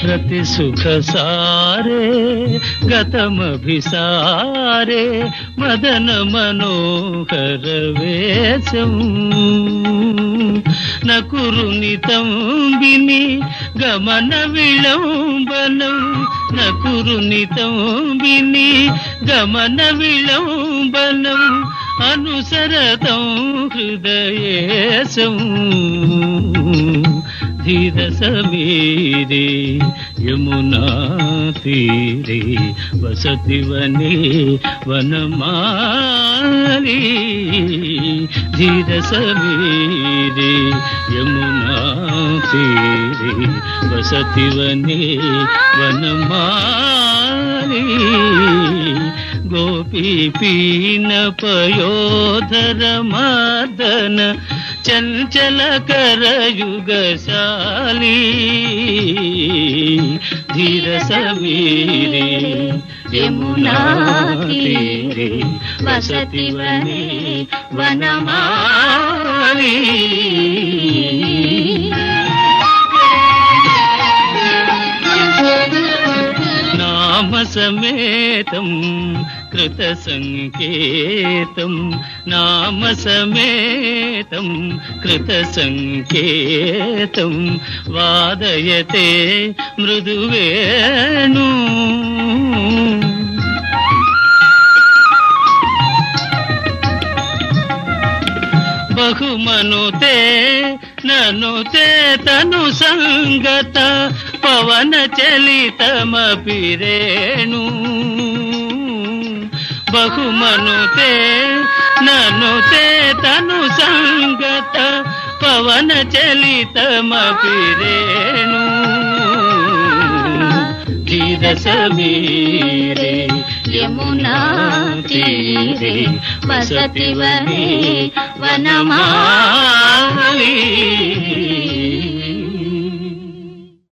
రతి సుఖ సారే గతమభిసారే మదన మనోహర వేశం నకురునితం విని గమన విళంబనం నకురునితం విని గమన విళంబనం అనుసరతం హృదయేశం ధీర సమీరే యమునా తీరే వసతి వనే వనమాలి ధీర సమీరే యమునా తీరే వసతి వనే వనమాలి గోపీ పీన పయోధర మదన చంచల కరయుగశాలి ధీర సమీరే యమునా తీరే వసతి వనే వనమాలి నామ సమేతం కృత సంకేతం నామ సమేతం కృత సంకేతం వాదయతే మృదువేణు బహుమనుతే ననుతే తను సంగత పవన చలితమపి రేణు బహుమనుతే ననుతే తను సంగత పవన చలితమపి రేణు ధీర సమీరే యమునా తీరే వసతి వనే వనమా